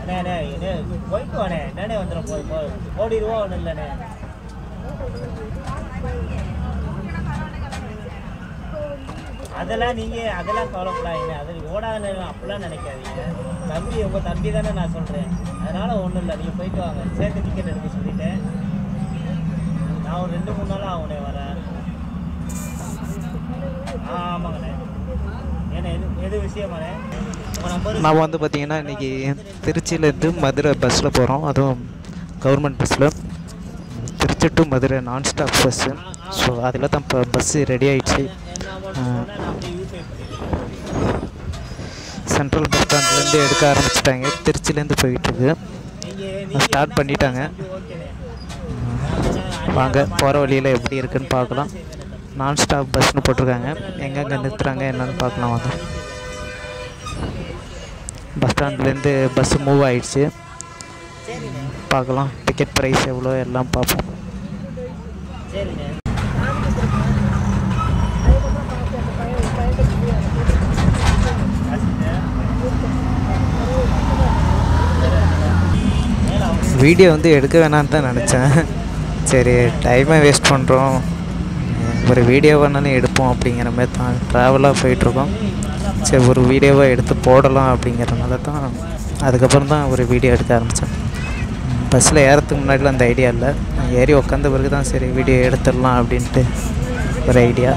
அண்ணே அண்ணே இது போயிட்டு வாண்ணே என்னண்ணே வந்துடும் போய் போ கோடி ரூபா ஒன்றும் இல்லைண்ணே அதெல்லாம் நீங்கள் அதெல்லாம் கவலைப்படாதீங்க அது ஓடாத நேரம் அப்படிலாம் நினைக்காதீங்க தம்பி உங்கள் தம்பி தானே நான் சொல்கிறேன் அதனால் ஒன்றும் இல்லை நீங்கள் போயிட்டு வாங்க சேர்த்து டிக்கெட் எடுக்க சொல்லிட்டேன் நான் ஒரு ரெண்டு மூணு நாள் ஆகுனே வரேன் ஆ ஆமாங்கண்ணே ஏண்ணே எது எது விஷயமாண்ணே உங்கள் நம்பர் நம்ம வந்து பார்த்திங்கன்னா இன்றைக்கி திருச்சியிலேருந்து மதுரை பஸ்ஸில் போகிறோம் அதுவும் கவர்மெண்ட் பஸ்ஸில் திருச்சி டு மதுரை நான் ஸ்டாப் பஸ்ஸு ஸோ அதில் தான் இப்போ பஸ்ஸு ரெடி ஆயிடுச்சு சென்ட்ரல் பஸ் ஸ்டாண்ட்லேருந்து எடுக்க ஆரம்பிச்சிட்டாங்க திருச்சிலேருந்து போயிட்டுருக்கு ஸ்டார்ட் பண்ணிட்டாங்க வாங்க போகிற வழியில் எப்படி இருக்குன்னு பார்க்கலாம் நான் ஸ்டாப் பஸ்னு போட்டிருக்காங்க எங்கெங்கே நிறுத்துறாங்க என்னன்னு பார்க்கலாம் வாங்க பஸ் ஸ்டாண்ட்லேருந்து பஸ்ஸு மூவ் ஆயிடுச்சு பார்க்கலாம் டிக்கெட் ப்ரைஸ் எவ்வளோ எல்லாம் பார்ப்போம் சரிண்ணே வீடியோ வந்து எடுக்க வேணாம்னு தான் நினச்சேன் சரி டைமை வேஸ்ட் பண்ணுறோம் ஒரு வீடியோ வேணாலும் எடுப்போம் அப்படிங்கிற மாதிரி தான் ட்ராவலாக போயிட்டுருக்கோம் சரி ஒரு வீடியோவாக எடுத்து போடலாம் அப்படிங்கிறனால தான் அதுக்கப்புறம் தான் ஒரு வீடியோ எடுக்க ஆரம்பித்தேன் பஸ்ஸில் ஏறத்துக்கு முன்னாடிலாம் அந்த ஐடியா இல்லை நான் ஏறி உட்காந்த பிறகு தான் சரி வீடியோ எடுத்துடலாம் அப்படின்ட்டு ஒரு ஐடியா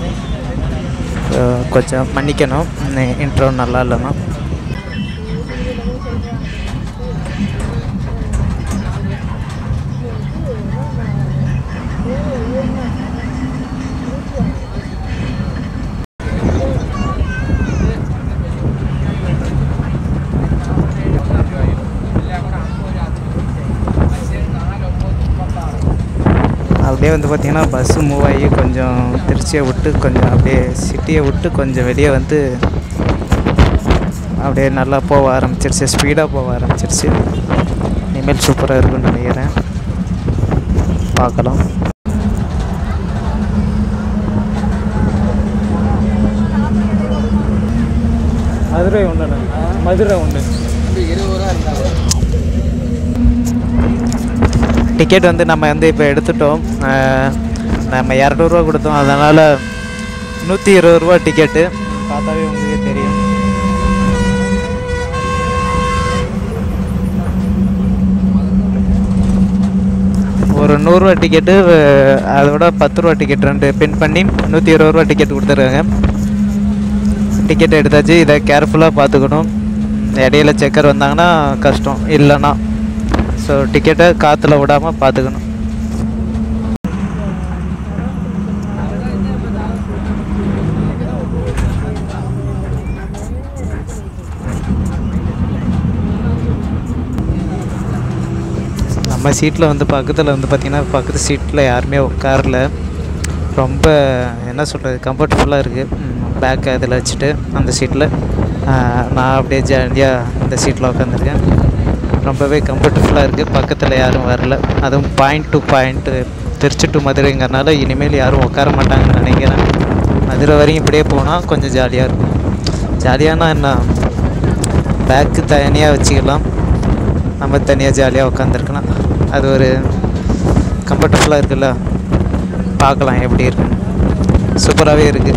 கொஞ்சம் மன்னிக்கணும் இன்ட்ரோ நல்லா இல்லைன்னா அப்படியே வந்து பார்த்திங்கன்னா பஸ்ஸு மூவ் ஆகி கொஞ்சம் திருச்சியை விட்டு கொஞ்சம் அப்படியே சிட்டியை விட்டு கொஞ்சம் வெளியே வந்து அப்படியே நல்லா போக ஆரம்பிச்சிருச்சு ஸ்பீடாக போக ஆரம்பிச்சிருச்சு இனிமேல் சூப்பராக இருக்குன்னு நினைக்கிறேன் பார்க்கலாம் மதுரை ஒன்று மதுரை ஒன்று டிக்கெட் வந்து நம்ம வந்து இப்போ எடுத்துட்டோம் அஹ் நம்ம இரநூறுவா கொடுத்தோம் அதனால் நூற்றி இருபது ரூபா டிக்கெட்டு பார்த்தாவே உங்களுக்கே தெரியும் ஒரு நூறுரூவா டிக்கெட்டு அதோட பத்து ரூபா டிக்கெட் ரெண்டு பின் பண்ணி நூற்றி இருபது ரூபா டிக்கெட் கொடுத்துருக்காங்க டிக்கெட் எடுத்தாச்சு இதை கேர்ஃபுல்லாக பார்த்துக்கணும் இடையில செக்கர் வந்தாங்கன்னா கஷ்டம் இல்லைன்னா ஸோ டிக்கெட்டை காற்றுல விடாமல் பார்த்துக்கணும் நம்ம சீட்டில் வந்து பக்கத்தில் வந்து பார்த்திங்கன்னா பக்கத்து சீட்டில் யாருமே உட்காரல ரொம்ப என்ன சொல்கிறது கம்ஃபர்டபுளாக இருக்குது பேக் அதில் வச்சுட்டு அந்த சீட்டில் நான் அப்படியே ஜாலியாக இந்த சீட்டில் உட்காந்துருக்கேன் ரொம்பவே கம்ஃபர்டபுளாக இருக்குது பக்கத்தில் யாரும் வரல அதுவும் point to point Trichy to மதுரைங்கிறனால இனிமேல் யாரும் உட்கார மாட்டாங்கன்னு நினைக்கிறேன் மதுரை வரையும் இப்படியே போனால் கொஞ்சம் ஜாலியாக இருக்கும் ஜாலியானா என்ன பேக்கு தனியாக வச்சுக்கலாம் நம்ம தனியாக ஜாலியாக உட்காந்துருக்கலாம் அது ஒரு கம்ஃபர்டபுளாக இருக்குல்ல பார்க்கலாம் எப்படி இருக்குன்னு சூப்பராகவே இருக்குது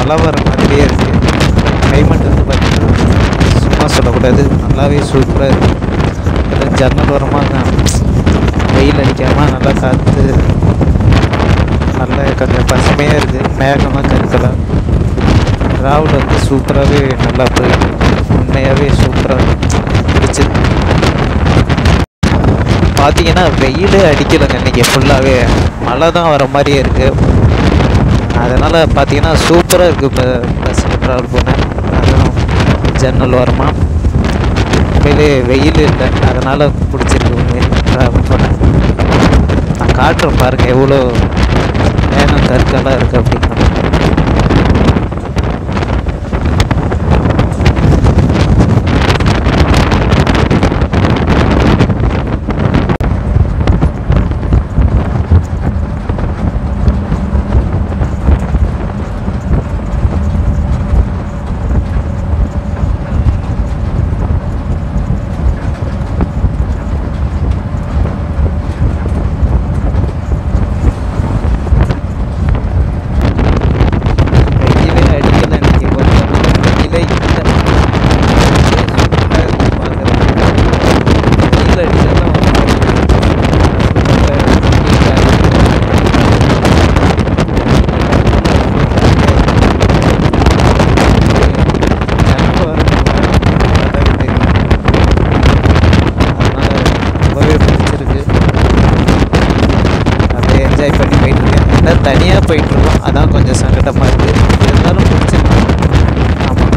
மழை வர மாதிரியே இருக்குது கிளைமேட் வந்து பார்த்திங்கன்னா சும்மா சொல்லக்கூடாது நல்லாவே சூப்பராக இருக்குது ஜன்னல் ஓரமாக வெயில் அடிக்காமல் நல்லா காற்று நல்லா கொஞ்சம் பசுமையாக இருக்குது மேகமாக கருக்கலாம் ராகுல் வந்து சூப்பராகவே நல்லா போயிருக்கு உண்மையாகவே சூப்பராக பிடிச்சது பார்த்தீங்கன்னா வெயிலே அடிக்கலைங்க இன்றைக்கி ஃபுல்லாகவே மழை தான் வர மாதிரியே இருக்குது அதனால் பார்த்தீங்கன்னா சூப்பராக இருக்குது இப்போ பஸ்ஸில் ட்ராவல் பண்ணேன் அதுவும் ஜன்னல் ஓரமாக உண்மையிலே வெயில் இல்லை அதனால் பிடிச்சிருக்கு உண்மையிலே ட்ராவல் பண்ணேன் நான் காட்டுறேன் பாருங்கள் எவ்வளோ மேகம் கற்கெல்லாம் இருக்குது அப்படின்னா வெயிலே அடிக்கல இன்னைக்கு கொஞ்சம் வெயிலே இல்லை வெயில் அடிக்கலாம் ரொம்பவே பிடிச்சிருக்கு அப்படியே என்ஜாய் பண்ணி போயிட்டு இருக்கேன் என்ன தனியாக போயிட்டு இருக்கோம் அதான் கொஞ்சம் சங்கடமாக இருக்குது இருந்தாலும் பிடிச்சிருக்கு ஆமாம்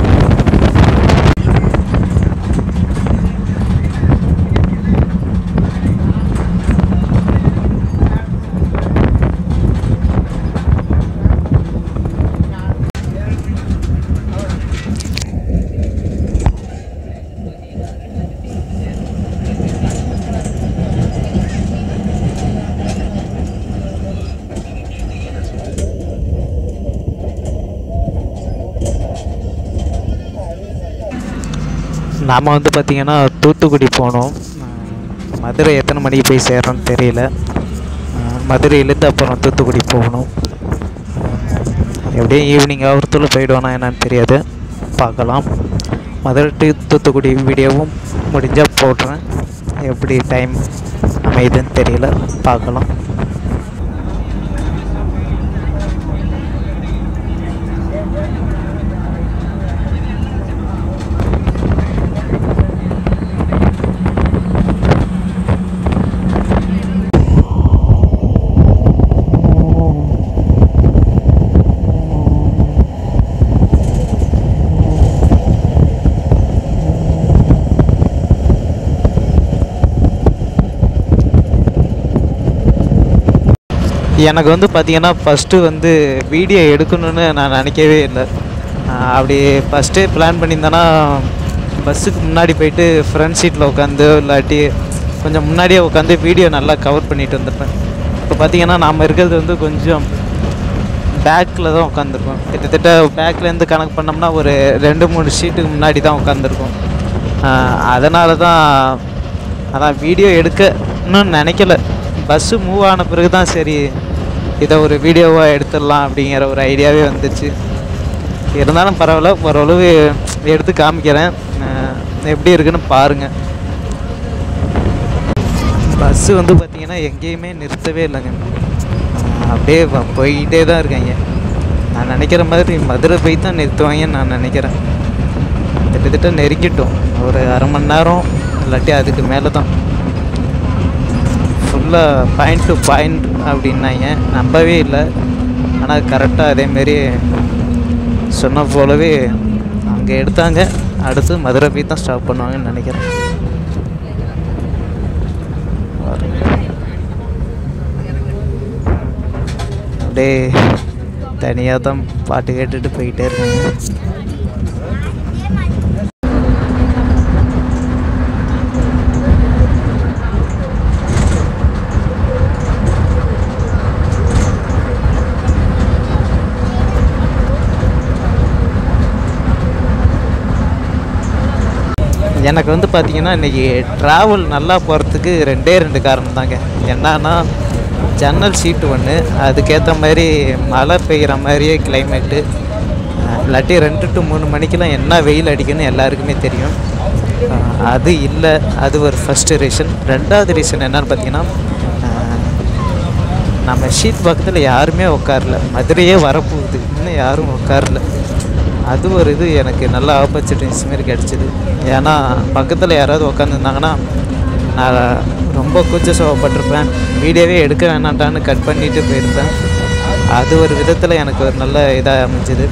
நாம் வந்து பார்த்திங்கன்னா தூத்துக்குடி போனோம் அஹ் மதுரை எத்தனை மணிக்கு போய் சேர்றோன்னு தெரியல அஹ் மதுரையிலேருந்து அப்புறம் தூத்துக்குடி போகணும் அஹ் எப்படியும் ஈவினிங் ஆகிறதுக்குள்ள போயிடுவானா என்னன்னு தெரியாது பார்க்கலாம் மதுரை டு தூத்துக்குடி வீடியோவும் முடிஞ்சால் போடுறேன் எப்படி டைம் அமையுதுன்னு தெரியல பார்க்கலாம் எனக்கு வந்து பார்த்தீங்கன்னா ஃபஸ்ட்டு வந்து வீடியோ எடுக்கணும்னு நான் நினைக்கவே இல்லை ஆஹ் அப்படி ஃபஸ்ட்டே பிளான் பண்ணியிருந்தேன்னா பஸ்ஸுக்கு முன்னாடி போயிட்டு ஃப்ரண்ட் சீட்டில் உட்காந்து இல்லாட்டி கொஞ்சம் முன்னாடியே உட்காந்து வீடியோ நல்லா கவர் பண்ணிட்டு வந்திருப்பேன் இப்போ பார்த்தீங்கன்னா நாம் இருக்கிறது வந்து கொஞ்சம் பேக்கில் தான் உட்காந்துருக்கோம் கிட்டத்தட்ட பேக்லேருந்து கணக்கு பண்ணோம்னா ஒரு ரெண்டு மூணு சீட்டுக்கு முன்னாடி தான் உட்காந்துருக்கோம் அதனால தான் அதான் வீடியோ எடுக்கணும்னு நினைக்கல பஸ்ஸு மூவ் ஆன பிறகு தான் சரி இதை ஒரு வீடியோவாக எடுத்துடலாம் அப்படிங்கிற ஒரு ஐடியாவே வந்துச்சு இருந்தாலும் பரவாயில்ல ஓரளவு எடுத்து காமிக்கிறேன் அஹ் எப்படி இருக்குன்னு பாருங்கள் பஸ்ஸு வந்து பார்த்திங்கன்னா எங்கேயுமே நிறுத்தவே இல்லைங்க அஹ் அப்படியே வ- போயிட்டே தான் இருக்காங்க நான் நினைக்கிற மாதிரி மதுரை போய் தான் நிறுத்துவாங்கன்னு நான் நினைக்கிறேன் கிட்டத்தட்ட நெருங்கிட்டோம் ஒரு அரை மணி நேரம் இல்லாட்டி அதுக்கு மேலே தான் ஃபுல்லாக பாயிண்ட் டு பாயிண்ட் அப்படின்னாங்க நம்பவே இல்லை ஆனால் கரெக்டாக அதேமாரி சொன்ன போலவே அங்கே எடுத்தாங்க அடுத்து மதுரை போய் தான் ஸ்டாப் பண்ணுவாங்கன்னு நினைக்கிறேன் அப்படியே தனியாக தான் பாட்டு கேட்டுட்டு போயிட்டே இருக்காங்க எனக்கு வந்து பார்த்தீங்கன்னா இன்றைக்கி ட்ராவல் நல்லா போகிறதுக்கு ரெண்டே ரெண்டு காரணம் தாங்க என்னன்னா ஜன்னல் சீட்டு ஒன்று அதுக்கேற்ற மாதிரி மழை பெய்கிற மாதிரியே கிளைமேட்டு இல்லாட்டி ரெண்டு டு மூணு மணிக்கெல்லாம் என்ன வெயில் அடிக்குன்னு எல்லாருக்குமே தெரியும் அஹ் அது இல்லை அது ஒரு ஃபஸ்ட்டு ரீசன் ரெண்டாவது ரீசன் என்னன்னு பார்த்தீங்கன்னா அஹ் நம்ம ஷீட் பக்கத்தில் யாருமே உட்காரல மதுரையே வரப்போகுது இன்னும் யாரும் உட்காரல அது ஒரு இது எனக்கு நல்ல ஆப்பர்ச்சுனிட்டிஸ் மாரி கிடச்சிது ஏன்னா பக்கத்தில் யாராவது உட்காந்துருந்தாங்கன்னா நான் ரொம்ப கூச்ச சோகப்பட்டிருப்பேன் வீடியோவே எடுக்க வேணாண்டான்னு கட் பண்ணிட்டு போயிருப்பேன் அது ஒரு விதத்தில் எனக்கு ஒரு நல்ல இதாக அமைஞ்சுது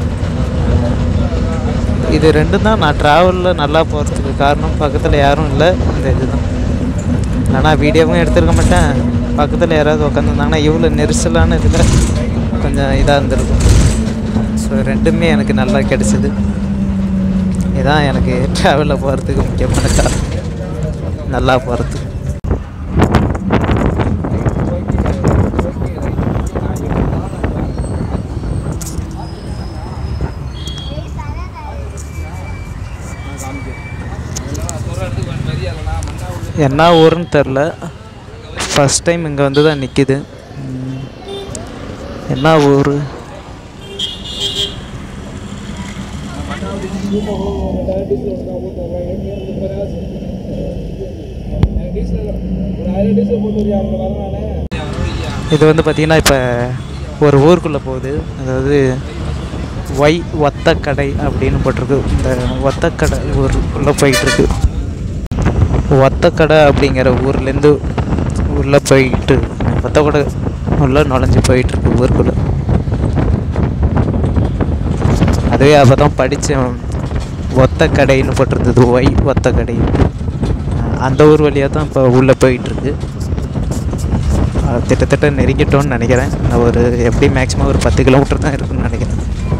இது ரெண்டும் தான் நான் ட்ராவலில் நல்லா போகிறதுக்கு காரணம் பக்கத்தில் யாரும் இல்லை இந்த இதுதான் ஆனால் வீடியோவும் எடுத்திருக்க மாட்டேன் பக்கத்தில் யாராவது உட்காந்துருந்தாங்கன்னா இவ்வளோ நெரிசலான இதில் கொஞ்சம் இதாக இருந்திருக்கும் ஸோ ரெண்டுமே எனக்கு நல்லா கிடச்சிது இதான் எனக்கு ட்ராவலில் போகிறதுக்கு முக்கியமான காரணம் நல்லா போகிறதுக்கு என்ன ஊருன்னு தெரில ஃபஸ்ட் டைம் இங்கே வந்து தான் நிற்கிது என்ன ஊர் இது வந்து பார்த்திங்கன்னா இப்போ ஒரு ஊருக்குள்ளே போகுது அதாவது ஒய் ஒத்தக்கடை அப்படின்னு போட்டிருக்கு இந்த ஒத்தக்கடை ஊருக்குள்ளே போயிட்டுருக்கு ஒத்தக்கடை அப்படிங்கிற ஊர்லேருந்து உள்ளே போயிட்டு ஒத்தக்கடை உள்ளே நுழைஞ்சு போயிட்டுருக்கு ஊருக்குள்ளே அதுவே அப்போ தான் படித்தேன் ஒத்தக்கடைன்னு போட்டிருந்தது ஒய் ஒத்தக்கடை அந்த ஊர் வழியாக தான் இப்போ உள்ளே போயிட்டுருக்கு கிட்டத்தட்ட நெருங்கிட்டோன்னு நினைக்கிறேன் நான் ஒரு எப்படி மேக்ஸிமம் ஒரு பத்து கிலோமீட்டர் தான் இருக்குன்னு நினைக்கிறேன்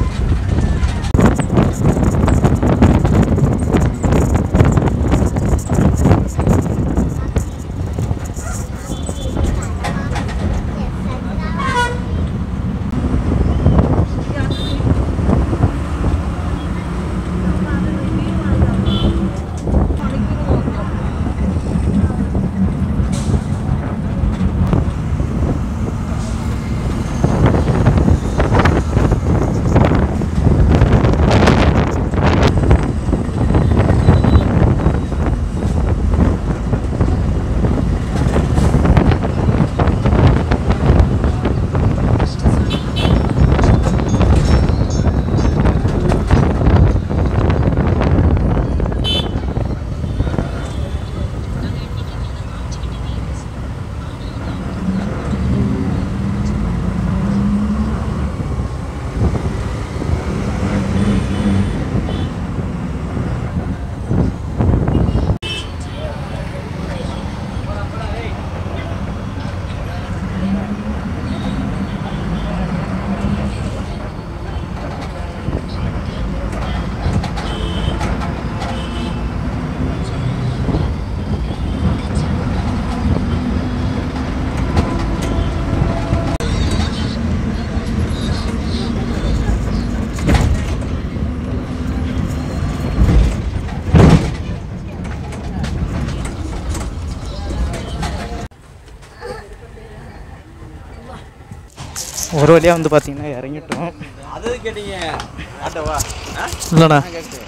ஒரு வழியாக வந்து பார்த்தீங்கன்னா இறங்கிட்டோம் அது கேட்டீங்க ஆட்டோவா இல்லைண்ணா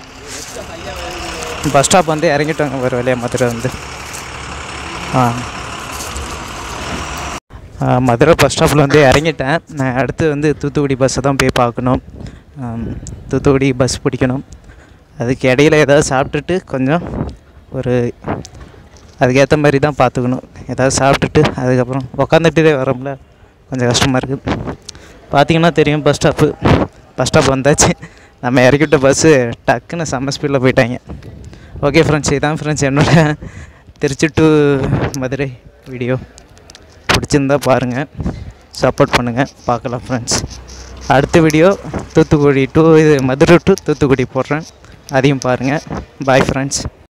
பஸ் ஸ்டாப் வந்து இறங்கிட்டோங்க ஒரு வழியாக மதுரை வந்து ஆ ஆ, மதுரை பஸ் ஸ்டாப்பில் வந்து இறங்கிட்டேன் நான் அடுத்து வந்து தூத்துக்குடி பஸ்ஸை தான் போய் பார்க்கணும் ஆம், தூத்துக்குடி பஸ் பிடிக்கணும் அதுக்கு இடையில ஏதாவது சாப்பிட்டுட்டு கொஞ்சம் ஒரு அதுக்கேற்ற மாதிரி தான் பார்த்துக்கணும் ஏதாவது சாப்பிட்டுட்டு அதுக்கப்புறம் உக்காந்துட்டே வரோம்ல கொஞ்சம் கஷ்டமாக இருக்குது பார்த்தீங்கன்னா தெரியும் பஸ் ஸ்டாப்பு பஸ் ஸ்டாப் வந்தாச்சு நம்ம இறக்கிவிட்ட பஸ்ஸு டக்குன்னு செம்ம ஸ்பீடில் போயிட்டாங்க ஓகே ஃப்ரெண்ட்ஸ் இதான் ஃப்ரெண்ட்ஸ் என்னோட திருச்சி டு மதுரை வீடியோ பிடிச்சிருந்தா பாருங்கள் சப்போர்ட் பண்ணுங்கள் பார்க்கலாம் ஃப்ரெண்ட்ஸ் அடுத்த வீடியோ தூத்துக்குடி டு இது மதுரை டு தூத்துக்குடி போடுறேன் அதையும் பாருங்கள் பாய் ஃப்ரெண்ட்ஸ்